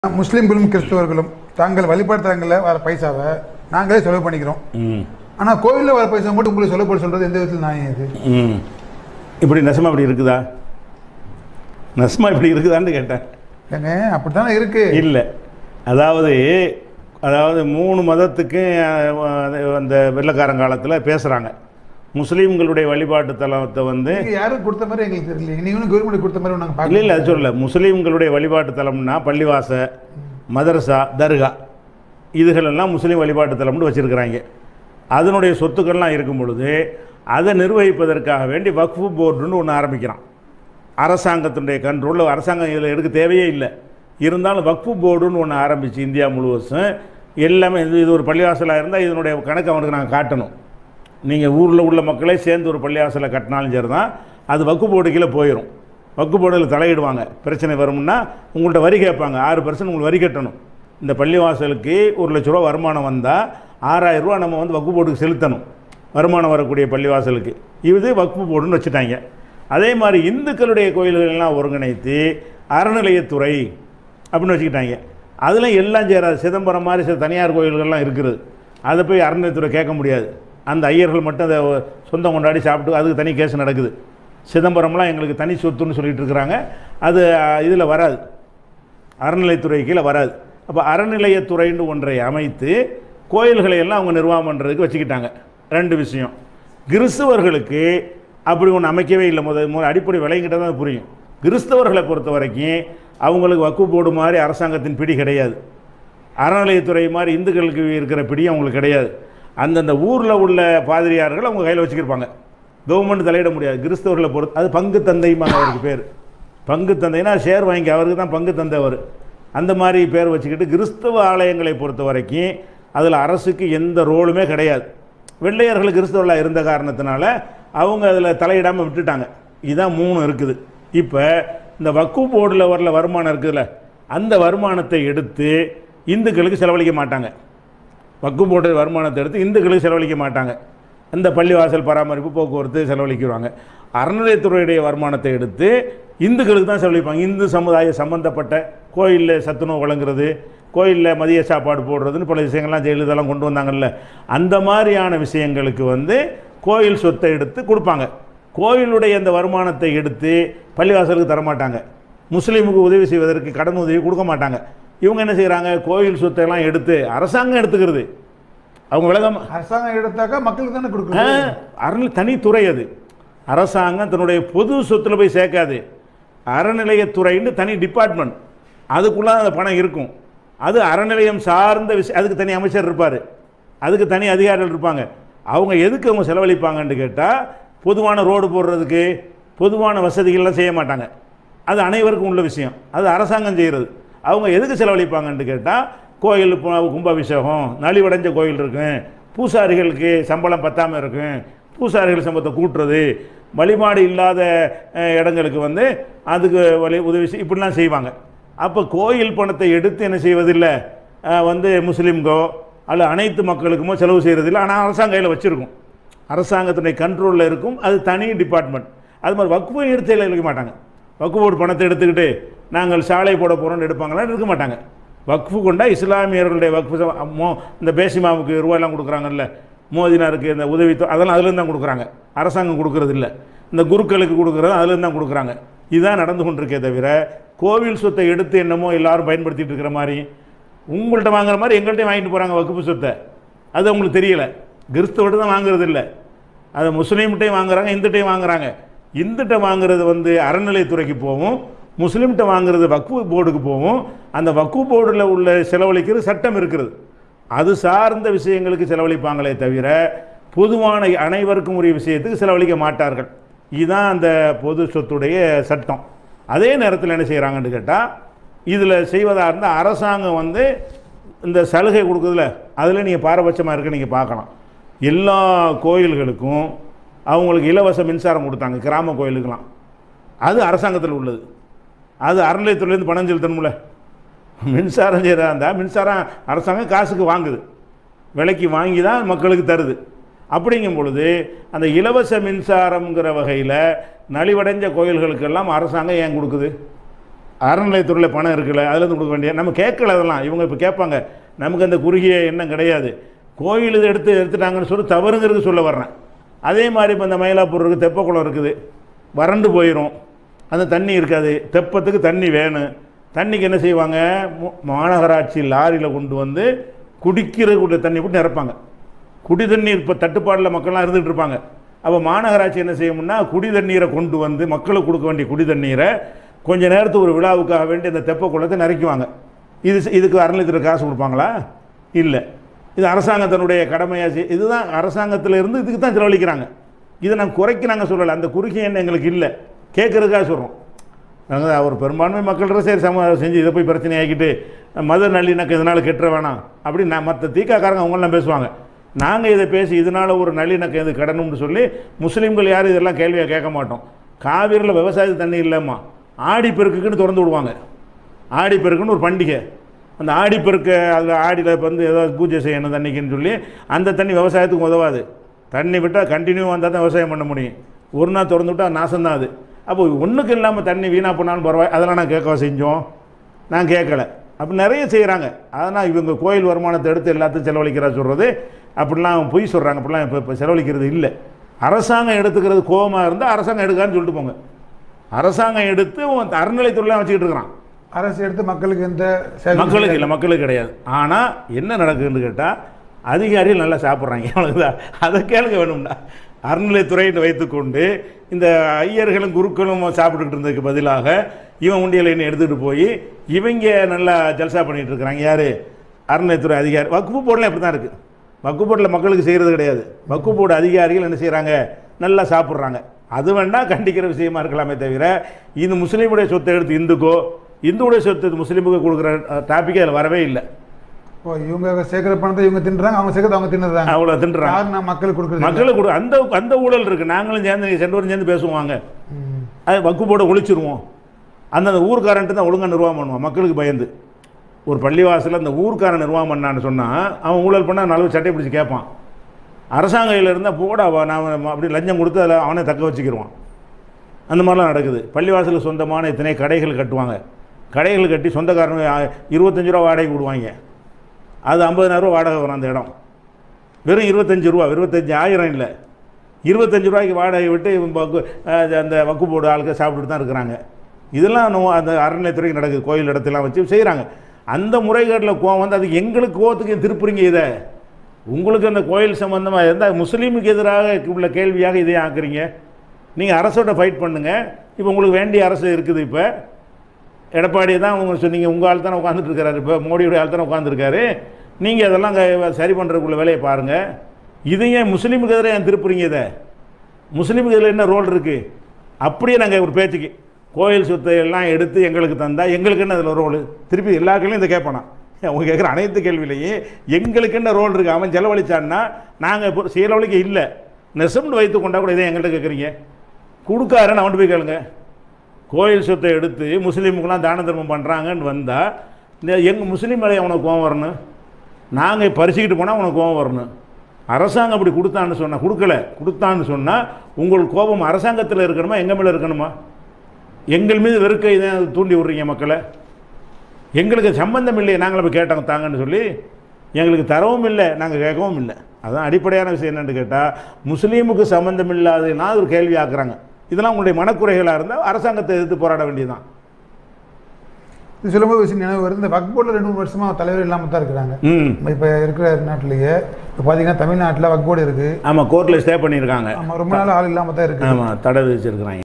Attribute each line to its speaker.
Speaker 1: முஸ்லீம்களும் கிறிஸ்தவர்களும் தாங்கள் வழிபாட்டு தலங்களில் வர பைசாவை நாங்களே செலவு பண்ணிக்கிறோம்
Speaker 2: ம்
Speaker 1: ஆனால் கோயிலில் வர பைசா மட்டும் உங்களுக்கு செலவு பண்ண சொல்கிறது எந்த விதத்தில் நியாயம் இது
Speaker 2: ம் இப்படி நெசமா இப்படி இருக்குதா நெசமா இப்படி இருக்குதான்னு கேட்டேன்
Speaker 1: இல்லைங்க அப்படி தானே இருக்கு
Speaker 2: இல்லை அதாவது அதாவது மூணு மதத்துக்கு அஹ், அந்த வெள்ளக்காரங்காலத்தில் பேசுகிறாங்க முஸ்லீம்களுடைய வழிபாட்டு தலத்தை வந்து
Speaker 1: நீங்க யாரும் கொடுத்த மாதிரி எங்களுக்கு தெரியல நீங்களும் கவர்மெண்ட் கொடுத்த மாதிரி நாங்கள்
Speaker 2: இல்லை இல்லை
Speaker 1: பார்க்கல
Speaker 2: அது சொல்லல முஸ்லீம்களுடைய வழிபாட்டு தலம்னா பள்ளிவாச மதரசா தர்கா இதுகளெல்லாம் முஸ்லீம் வழிபாட்டு தலம்னு வச்சுருக்கிறாங்க அதனுடைய சொத்துக்கள்லாம் இருக்கும் பொழுது அதை நிர்வகிப்பதற்காக வேண்டி வக்ஃபு போர்டுன்னு ஒன்று ஆரம்பிக்கிறான் அரசாங்கத்தினுடைய கண்ட்ரோலில் அரசாங்கம் இதில் எடுக்க தேவையே இல்லை இருந்தாலும் வக்ஃபு போர்டுன்னு ஒன்று ஆரம்பித்து இந்தியா முழுவதும் எல்லாமே இது இது ஒரு பள்ளிவாசலாக இருந்தால் இதனுடைய கணக்கு அவனுக்கு நாங்கள் காட்டணும் நீங்கள் ஊரில் உள்ள மக்களே சேர்ந்து ஒரு பள்ளிவாசலை கட்டினாலும் சரி தான் அது வக்கு போர்டு கீழே போயிடும் வக்கு போர்டில் தலையிடுவாங்க பிரச்சனை வரும்னா உங்கள்கிட்ட வரி கேட்பாங்க ஆறு பர்சன்ட் உங்களுக்கு வரி கட்டணும் இந்த பள்ளிவாசலுக்கு ஒரு லட்ச ரூபா வருமானம் வந்தால் ஆறாயிரம் ரூபா நம்ம வந்து வக்கு போர்டுக்கு செலுத்தணும் வருமானம் வரக்கூடிய பள்ளிவாசலுக்கு இது வக்ஃபு போர்டுன்னு வச்சுட்டாங்க அதே மாதிரி இந்துக்களுடைய கோயில்களெல்லாம் ஒருங்கிணைத்து அறநிலையத்துறை அப்படின்னு வச்சுக்கிட்டாங்க அதில் எல்லாம் சேராது சிதம்பரம் மாதிரி சில தனியார் கோயில்கள்லாம் இருக்குது அதை போய் அறநிலையத்துறை கேட்க முடியாது அந்த ஐயர்கள் மட்டும் அதை சொந்தம் கொண்டாடி சாப்பிட்டு அதுக்கு தனி கேஸ் நடக்குது சிதம்பரம்லாம் எங்களுக்கு தனி சொத்துன்னு சொல்லிட்டு இருக்கிறாங்க அது இதில் வராது அறநிலைத்துறை கீழே வராது அப்போ அறநிலையத்துறைன்னு ஒன்றை அமைத்து கோயில்களை எல்லாம் அவங்க நிர்வாகம் பண்ணுறதுக்கு வச்சுக்கிட்டாங்க ரெண்டு விஷயம் கிறிஸ்தவர்களுக்கு அப்படி ஒன்று அமைக்கவே இல்லை முத முத அடிப்படை விளையிக்கிட்ட தான் புரியும் கிறிஸ்தவர்களை பொறுத்த வரைக்கும் அவங்களுக்கு வக்கு போர்டு மாதிரி அரசாங்கத்தின் பிடி கிடையாது அறநிலையத்துறை மாதிரி இந்துக்களுக்கு இருக்கிற பிடி அவங்களுக்கு கிடையாது அந்தந்த ஊரில் உள்ள பாதிரியார்கள் அவங்க கையில் வச்சுக்கிருப்பாங்க கவர்மெண்ட் தலையிட முடியாது கிறிஸ்தவர்களை பொறுத்து அது பங்கு தந்தைமாங்க அவருக்கு பேர் பங்கு தந்தைனா ஷேர் வாங்கி அவருக்கு தான் பங்கு தந்தை அவர் அந்த மாதிரி பேர் வச்சுக்கிட்டு கிறிஸ்தவ ஆலயங்களை பொறுத்த வரைக்கும் அதில் அரசுக்கு எந்த ரோலுமே கிடையாது வெள்ளையர்கள் கிறிஸ்தவர்களாக இருந்த காரணத்தினால அவங்க அதில் தலையிடாமல் விட்டுட்டாங்க இதுதான் மூணு இருக்குது இப்போ இந்த வக்கு போர்டில் வரல வருமானம் இருக்குதுல்ல அந்த வருமானத்தை எடுத்து இந்துக்களுக்கு செலவழிக்க மாட்டாங்க வக்கு போர்டு வருமானத்தை எடுத்து இந்துக்களுக்கு செலவழிக்க மாட்டாங்க அந்த பள்ளிவாசல் பராமரிப்பு போக்குவரத்து செலவழிக்கிறாங்க அறநிலையத்துறையுடைய வருமானத்தை எடுத்து இந்துக்களுக்கு தான் செலவழிப்பாங்க இந்து சமுதாய சம்பந்தப்பட்ட கோயிலில் சத்துணவு வழங்குறது கோயிலில் மதிய சாப்பாடு போடுறதுன்னு பல விஷயங்கள்லாம் ஜெயலலிதாலாம் கொண்டு வந்தாங்கல்ல அந்த மாதிரியான விஷயங்களுக்கு வந்து கோயில் சொத்தை எடுத்து கொடுப்பாங்க கோயிலுடைய அந்த வருமானத்தை எடுத்து பள்ளிவாசலுக்கு தரமாட்டாங்க முஸ்லீமுக்கு உதவி செய்வதற்கு கடன் உதவி கொடுக்க மாட்டாங்க இவங்க என்ன செய்கிறாங்க கோயில் சொத்தையெல்லாம் எடுத்து அரசாங்கம் எடுத்துக்கிறது அவங்க விலகம்
Speaker 1: அரசாங்கம் எடுத்தாக்கா மக்களுக்கு தானே கொடுக்கணும்
Speaker 2: அறநிலை தனித்துறை அது அரசாங்கம் தன்னுடைய பொது சொத்துல போய் சேர்க்காது அறநிலையத்துறைன்னு தனி டிபார்ட்மெண்ட் அதுக்குள்ள அந்த பணம் இருக்கும் அது அறநிலையம் சார்ந்த விஷயம் அதுக்கு தனி அமைச்சர் இருப்பார் அதுக்கு தனி அதிகாரிகள் இருப்பாங்க அவங்க எதுக்கு அவங்க செலவழிப்பாங்கன்னு கேட்டால் பொதுவான ரோடு போடுறதுக்கு பொதுவான வசதிகள்லாம் செய்ய மாட்டாங்க அது அனைவருக்கும் உள்ள விஷயம் அது அரசாங்கம் செய்கிறது அவங்க எதுக்கு செலவழிப்பாங்கன்னு கேட்டால் கோயில் பு- கும்பாபிஷேகம் நலிவடைஞ்ச கோயில் இருக்கும் பூசாரிகளுக்கு சம்பளம் பத்தாமல் இருக்கும் பூசாரிகள் சம்பளத்தை கூட்டுறது வழிபாடு இல்லாத அஹ், இடங்களுக்கு வந்து அதுக்கு வழி உதவி செய் இப்படிலாம் செய்வாங்க அப்போ கோயில் பணத்தை எடுத்து என்ன செய்வதில்லை அஹ், வந்து முஸ்லீம்கோ அல்ல அனைத்து மக்களுக்குமோ செலவு செய்கிறதில்ல ஆனால் அரசாங்கம் கையில் வச்சுருக்கும் அரசாங்கத்தினுடைய கண்ட்ரோலில் இருக்கும் அது தனி டிபார்ட்மெண்ட் அது மாதிரி வக்குவை எடுத்து வைக்க மாட்டாங்க வக்கு போர்டு பணத்தை எடுத்துக்கிட்டு நாங்கள் சாலை போட போகிறோம்னு எடுப்பாங்களா எடுக்க மாட்டாங்க வக்ஃபு கொண்டா இஸ்லாமியர்களுடைய வக்ஃபு ச- மோ இந்த பேசிமாவுக்கு ரூபாயெல்லாம் கொடுக்குறாங்கல்ல மோதினாருக்கு இந்த உதவி அதெல்லாம் அதுலேருந்து தான் கொடுக்குறாங்க அரசாங்கம் கொடுக்கறது இல்லை இந்த குருக்களுக்கு கொடுக்குறது அதுலேருந்து தான் கொடுக்குறாங்க இதுதான் நடந்து கொண்டிருக்கே தவிர கோவில் சொத்தை எடுத்து என்னமோ எல்லாரும் பயன்படுத்திட்டு இருக்கிற மாதிரி உங்கள்கிட்ட வாங்குற மாதிரி எங்கள்கிட்டயும் வாங்கிட்டு போகிறாங்க வகுப்பு சொத்தை அது அவங்களுக்கு தெரியல கிறிஸ்தவர்கிட்ட தான் வாங்குறது இல்லை அதை முஸ்லீம்கிட்டையும் வாங்குறாங்க இந்துட்டையும் வாங்குறாங்க இந்துட்ட வாங்குறது வந்து அறநிலைத்துறைக்கு போகும் முஸ்லீம்கிட்ட வாங்குறது வக்ஃபு போர்டுக்கு போகும் அந்த வக்ஃபு போர்டில் உள்ள செலவழிக்கிறது சட்டம் இருக்கிறது அது சார்ந்த விஷயங்களுக்கு செலவழிப்பாங்களே தவிர பொதுவான அனைவருக்கும் உரிய விஷயத்துக்கு செலவழிக்க மாட்டார்கள் இதுதான் அந்த பொது சொத்துடைய சட்டம் அதே நேரத்தில் என்ன செய்கிறாங்கன்னு கேட்டால் இதில் செய்வதாக இருந்தால் அரசாங்கம் வந்து இந்த சலுகை கொடுக்குதுல அதில் நீங்கள் பாரபட்சமாக இருக்க நீங்கள் பார்க்கலாம் எல்லா கோயில்களுக்கும் அவங்களுக்கு இலவச மின்சாரம் கொடுத்தாங்க கிராம கோயிலுக்கெல்லாம் அது அரசாங்கத்தில் உள்ளது அது அறநிலையத்துறையிலேருந்து பணம் செலுத்தணும்ல மின்சாரம் செய்கிறதா இருந்தால் மின்சாரம் அரசாங்கம் காசுக்கு வாங்குது விலைக்கு வாங்கி தான் மக்களுக்கு தருது அப்படிங்கும் பொழுது அந்த இலவச மின்சாரம்ங்கிற வகையில் நலிவடைஞ்ச கோயில்களுக்கெல்லாம் அரசாங்கம் ஏன் கொடுக்குது அறநிலையத்துறையில் பணம் இருக்குல்ல அதுலேருந்து கொடுக்க வேண்டிய நம்ம கேட்கல அதெல்லாம் இவங்க இப்போ கேட்பாங்க நமக்கு அந்த குறுகிய எண்ணம் கிடையாது கோயில் இது எடுத்து எடுத்துட்டாங்கன்னு சொல்லி தவறுங்கிறது சொல்ல வர்றேன் அதே மாதிரி இப்போ இந்த மயிலாப்பூர் இருக்குது தெப்பக்குளம் இருக்குது வறண்டு போயிடும் அந்த தண்ணி இருக்காது தெப்பத்துக்கு தண்ணி வேணும் தண்ணிக்கு என்ன செய்வாங்க மு- மாநகராட்சி லாரியில் கொண்டு வந்து குடிக்கிறதுக்குள்ள தண்ணி போட்டு நிரப்பாங்க குடி தண்ணீர் இப்போ தட்டுப்பாடில் மக்கள்லாம் இருந்துகிட்டு இருப்பாங்க அப்போ மாநகராட்சி என்ன செய்யணும்னா குடி தண்ணீரை கொண்டு வந்து மக்களுக்கு கொடுக்க வேண்டிய குடி தண்ணீரை கொஞ்ச நேரத்துக்கு ஒரு விழாவுக்காக வேண்டி அந்த தெப்ப குளத்தை நிறைக்குவாங்க இது இதுக்கு அறநிலையத்தில் காசு கொடுப்பாங்களா இல்லை இது அரசாங்கத்தினுடைய கடமையாச்சு இதுதான் அரசாங்கத்தில் இருந்து இதுக்கு தான் செலவழிக்கிறாங்க இதை நான் குறைக்க நாங்கள் சொல்லலை அந்த குறுகிய எண்ணம் எங்களுக்கு இல்லை கேட்குறதுக்காக சொல்கிறோம் நாங்கள் அவர் பெரும்பான்மை மக்கள்கிட்ட சரி சம செஞ்சு இதை போய் பிரச்சனை ஆக்கிட்டு மத நல்லிணக்கம் இதனால் கெட்டுற வேணாம் அப்படி நான் மற்ற தீக்காக்காரங்க அவங்களாம் பேசுவாங்க நாங்கள் இதை பேசி இதனால் ஒரு நல்லிணக்கம் இது கடனும்னு சொல்லி முஸ்லீம்கள் யாரும் இதெல்லாம் கேள்வியாக கேட்க மாட்டோம் காவிரியில் விவசாய தண்ணி இல்லைம்மா ஆடிப்பெருக்குன்னு திறந்து விடுவாங்க ஆடிப்பெருக்குன்னு ஒரு பண்டிகை அந்த ஆடிப்பெருக்க அதில் ஆடியில் வந்து ஏதாவது பூஜை செய்யணும் தண்ணிக்குன்னு சொல்லி அந்த தண்ணி விவசாயத்துக்கு உதவாது தண்ணி விட்டால் கண்டினியூ வந்தால் தான் விவசாயம் பண்ண முடியும் ஒரு நாள் திறந்து விட்டால் நாசம்தான் அது அப்போ ஒன்றுக்கு இல்லாமல் தண்ணி வீணாக போனாலும் பரவாயில்ல அதெல்லாம் நான் கேட்க செஞ்சோம் நான் கேட்கல அப்போ நிறைய செய்கிறாங்க அதனால் இவங்க கோயில் வருமானத்தை எடுத்து எல்லாத்தையும் செலவழிக்கிறா சொல்கிறது அப்படிலாம் பொய் சொல்கிறாங்க அப்படிலாம் இப்போ இப்போ செலவழிக்கிறது இல்லை அரசாங்கம் எடுத்துக்கிறது கோபமாக இருந்தால் அரசாங்கம் எடுக்கான்னு சொல்லிட்டு போங்க அரசாங்கம் எடுத்து உன் அறநிலைத்துறையில் வச்சுக்கிட்டு இருக்கிறான்
Speaker 1: அரசு எடுத்து மக்களுக்கு எந்த சேவை
Speaker 2: மக்களுக்கு இல்லை மக்களுக்கு கிடையாது ஆனால் என்ன நடக்குதுன்னு கேட்டால் அதிகாரிகள் நல்லா சாப்பிட்றாங்க அவ்வளவுதான் அதை கேளுங்க வேணும்னா அறநிலைத்துறைன்னு வைத்துக்கொண்டு இந்த ஐயர்களும் குருக்களும் சாப்பிட்டுக்கிட்டு இருந்ததுக்கு பதிலாக இவன் உண்டியலை எடுத்துகிட்டு போய் இவங்க நல்லா ஜல்சா பண்ணிட்டு இருக்கிறாங்க யார் அறநிலைத்துறை அதிகாரி வக்குப்பு போர்டில் அப்படி தான் இருக்குது வக்கு போர்டில் மக்களுக்கு செய்கிறது கிடையாது வக்கு போர்டு அதிகாரிகள் என்ன செய்கிறாங்க நல்லா சாப்பிட்றாங்க அது வேண்டாம் கண்டிக்கிற விஷயமா இருக்கலாமே தவிர இது முஸ்லீமுடைய சொத்தை எடுத்து இந்துக்கோ இந்துவுடைய சொத்து முஸ்லீமுக்கு கொடுக்குற டாப்பிக்கே அதில் வரவே இல்லை
Speaker 1: இப்போ இவங்க சேர்க்கிற பணத்தை இவங்க தின்றாங்க அவங்க சேர்க்கறது அவங்க தின்னுறாங்க
Speaker 2: அவ்வளோ தின்றாங்க
Speaker 1: யார் நான் மக்களுக்கு கொடுக்குறது
Speaker 2: மக்களுக்கு கொடு அந்த அந்த ஊழல் இருக்குது நாங்களும் சேர்ந்து சென்றவரும் சேர்ந்து பேசுவாங்க
Speaker 1: ம்.
Speaker 2: அது வக்கு போட ஒழிச்சிருவோம் அந்தந்த ஊர்க்காரன்ட்டு தான் ஒழுங்காக நிர்வாகம் பண்ணுவான் மக்களுக்கு பயந்து ஒரு பள்ளிவாசலில் அந்த ஊர்க்காரன் நிர்வாகம் பண்ணான்னு சொன்னால் அவன் ஊழல் பண்ணால் நாலு சட்டை பிடிச்சி கேட்பான் அரசாங்க கையில் இருந்தால் போடா வா, நான் அப்படி லஞ்சம் கொடுத்து அதில் அவனை தக்க வச்சுக்கிடுவான் அந்த மாதிரிலாம் நடக்குது பள்ளிவாசலுக்கு சொந்தமான இத்தனை கடைகள் கட்டுவாங்க கடைகள் கட்டி சொந்தக்காரங்க ஆ, இருபத்தஞ்சு ரூபா வாடகை விடுவாங்க அது ஐம்பதனாயிரரூவா வாடகை வரும் அந்த இடம் வெறும் இருபத்தஞ்சு ரூபா இருபத்தஞ்சு ஆயிரம் இல்லை இருபத்தஞ்சு ரூபாய்க்கு வாடகை விட்டு இவன் வக்கு அஹ் அந்த வக்கு போர்டு ஆளுங்க சாப்பிட்டுட்டு தான் இருக்கிறாங்க இதெல்லாம் நம்ம அந்த அறநிலையத்துறைக்கு நடக்குது கோயில் இடத்தெல்லாம் வச்சு செய்கிறாங்க அந்த முறைகேட்டில் கோவம் வந்து அதுக்கு எங்களுக்கு கோவத்துக்கு ஏன் திருப்புறீங்க இதை உங்களுக்கு அந்த கோயில் சம்மந்தமாக இருந்தால் முஸ்லீமுக்கு எதிராக உள்ள கேள்வியாக இதை ஆக்குறீங்க நீங்கள் அரசோட ஃபைட் பண்ணுங்கள் இப்போ உங்களுக்கு வேண்டிய அரசு இருக்குது இப்போ எடப்பாடி தான் உங்க சொன்னீங்க உங்கள் ஆள் தானே உட்காந்துட்டு இருக்காரு இப்போ மோடியுடைய ஆள் தானே உட்காந்துருக்காரு நீங்கள் அதெல்லாம் க- சரி பண்ணுறதுக்குள்ள வேலையை பாருங்கள் இது ஏன் முஸ்லீமுக்கு எதிராக ஏன் திருப்புறீங்க இதை முஸ்லீமுக்கு இதில் என்ன ரோல் இருக்குது அப்படியே நாங்கள் ஒரு பேச்சுக்கு கோயில் சொத்தை எல்லாம் எடுத்து எங்களுக்கு தந்தா எங்களுக்கு என்ன அதில் ரோல் திருப்பி எல்லா கேள்வியும் இதை கேட்பானா அவங்க கேட்குற அனைத்து கேள்வியிலையும் எங்களுக்கு என்ன ரோல் இருக்குது அவன் செலவழிச்சான்னா நாங்கள் இப்போ செலவழிக்க இல்லை நெசம்னு வைத்து கொண்டா கூட இதை எங்கள்கிட்ட கேட்குறீங்க கொடுக்காருன்னு அவன்கிட்ட போய் கேளுங்க கோயில் சொத்தை எடுத்து முஸ்லீமுக்கெல்லாம் தான தர்மம் பண்ணுறாங்கன்னு வந்தால் இந்த எங்கள் முஸ்லீம் மேலே அவனுக்கு கோவம் வரணும் நாங்கள் பறிச்சுக்கிட்டு போனால் உனக்கு கோவம் வரணும் அரசாங்கம் அப்படி கொடுத்தான்னு சொன்னால் கொடுக்கல கொடுத்தான்னு சொன்னால் உங்கள் கோபம் அரசாங்கத்தில் இருக்கணுமா எங்கள் மேலே இருக்கணுமா எங்கள் மீது வெறுக்க இதை தூண்டி விட்றீங்க மக்களை எங்களுக்கு சம்பந்தம் இல்லையே நாங்களும் போய் கேட்டோம் தாங்கன்னு சொல்லி எங்களுக்கு தரவும் இல்லை நாங்கள் கேட்கவும் இல்லை அதான் அடிப்படையான விஷயம் என்னன்னு கேட்டால் முஸ்லீமுக்கு சம்பந்தம் இல்லாததுனா ஒரு கேள்வி ஆக்குறாங்க இதெல்லாம் உங்களுடைய மனக்குறைகளாக இருந்தால் அரசாங்கத்தை எதிர்த்து போராட வேண்டியதுதான்
Speaker 1: இது சொல்லும்போது விஷயம் நினைவு வருது இந்த வக் போர்டில் ரெண்டு மூணு வருஷமா தலைவர் இல்லாமல் தான் இருக்கிறாங்க
Speaker 2: ம்
Speaker 1: இப்போ இருக்கிற நாட்டிலேயே இப்போ பார்த்தீங்கன்னா தமிழ்நாட்டில் வக் போர்டு இருக்குது
Speaker 2: ஆமாம் கோர்ட்டில் ஸ்டே பண்ணியிருக்காங்க
Speaker 1: ஆமாம் ரொம்ப நாள் ஆள் இல்லாமல் தான் இருக்குது
Speaker 2: ஆமாம் தடை விதிச்சிருக்கிறாங்க